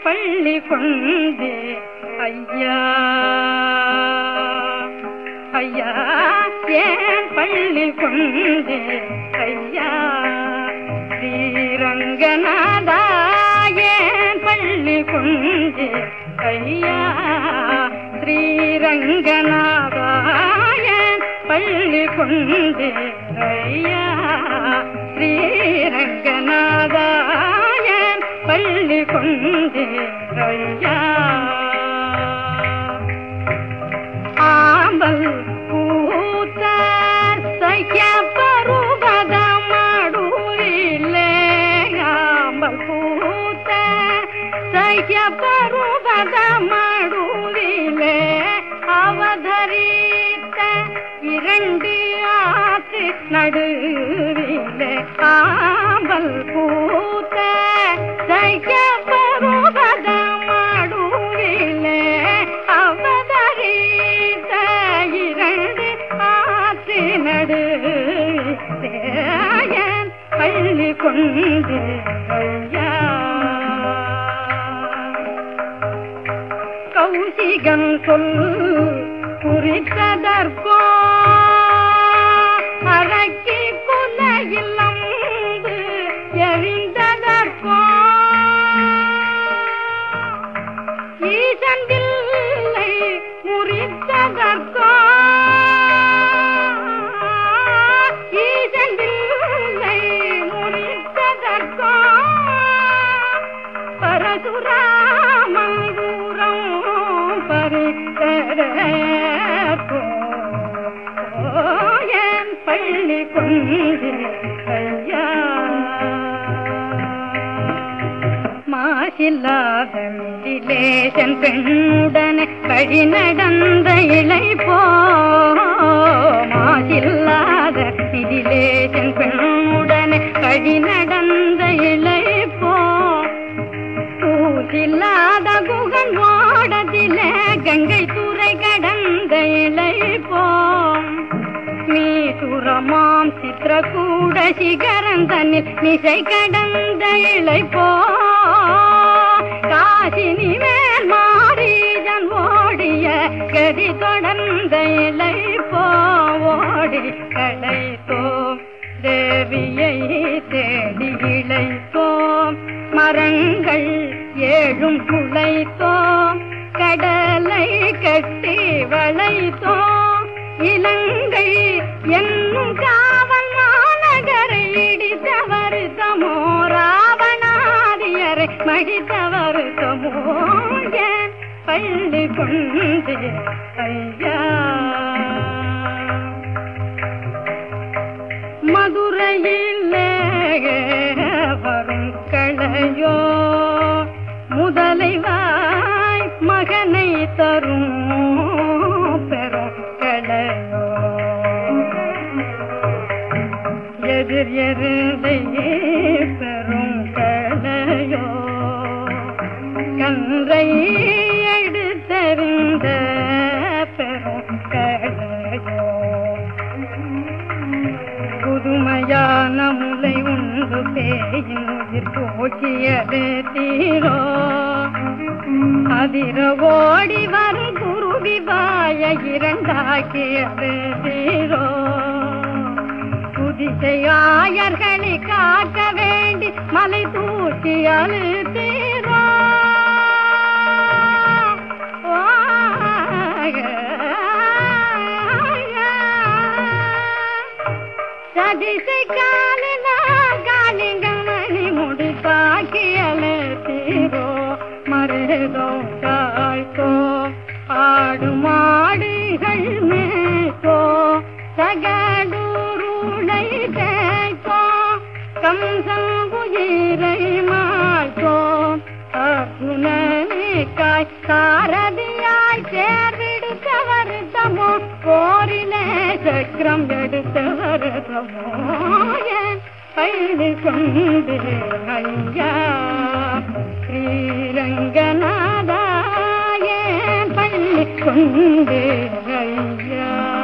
பள்ளி கொண்டே ஐயா ஐயா ஏன் பள்ளி கொண்டே ஐயா ஸ்ரீரங்கநாதா ஏன் பள்ளி கொண்டே ஐயா ஸ்ரீரங்கநாதா ஏன் பள்ளி கொண்டே ஐயா ஸ்ரீரங்கநாதா ஏன் பள்ளி கொண்டே ஐயா ஆம்பல் பூத்த சைய பருவத ಮಾಡುವಿಲೆ ஆம்பல் பூத்த சைய பருவத ಮಾಡುவிலே அவதரித்த இரண்டு ஆற்று நடுவிலே ஆம்பல் பூத்த சைய பருவத ಮಾಡುவிலே அவதரித்த இரண்டு ஆற்று நடுவேன் பள்ளி கொண்டு ஐயா கௌசிகன் சொல் குறித்ததற்கோ அரக்கி குலையிலம் எரிந்ததற்கோ ஈசன் பிள்ளை முறித்ததற்கோ ஈசன் பிள்ளை முறித்ததற்கோ பரசுராமன் தூரம் பறித்ததற்கோ என் பள்ளி கொண்டு ஐயா மாசில்லாத மிதிலேசன் பெண்ணுடன் வழி நடந்த இளை போ மாசில்லாத மிதிலேசன் பெண்ணுடன் வழி நடந்த இளை போ கூசில்லாத குகன் ஓடதிலே கங்கை துறை கடந்த இளை போ மீசுரமாம் சித்திரகூட சிகரந்தனில் மிசை கடந்த இளை போ காசினி மேல் மாறீஜன் ஓடிய கதி தொடர்ந்த இளை போ ஓடி களைத்தோம் தேவியை தேடி இழைத்தோம் மரங்கள் ஏழும் குலைத்தோம் கடலை கட்டி வளைத்தோம் இலங்கை என்னும் காவல் மாநகரை இடித்தவர் தமோ ராவணாதியரை மடித்தவர் தமோ ஏன் பள்ளி கொண்டு ஐயா மதுரையிலே வரும் களையோ முதலை வாய் மகனை தரும் பெரும் களையோ எதிர் எருதை பெரும் களையோ கன்றை எடுத்தறிந்த பெரும் களையோ புதுமையான முலை உண்டு பேயின் உயிர் போக்கியது தீரோ அதிர ஓடி வரும் குருவி வாய இரண்டாக்கியது தீரோ புதிசையாயர்களை காக்க வேண்டி மலை தூக்கி அழுத்தீரோ சதிசை காலில காலிங்கமணி முடிப்பாக்கி அழுத்தீரோ மருதோ காய்த்தோ ஆடு மாடுகள் மேய்த்தோ சகடூருளை தேய்த்தோ கம்சம் உயிரை மாய்த்தோ அகுணனிக்காய் சாரதியாய் சேர்விடுத்தவர் தமோ போரிலே சக்கரம் எடுத்தவர் தமோ என் பள்ளி கொண்டு ஐயா ஸ்ரீரங்கநாதா என் பள்ளி கொண்டு ஐயா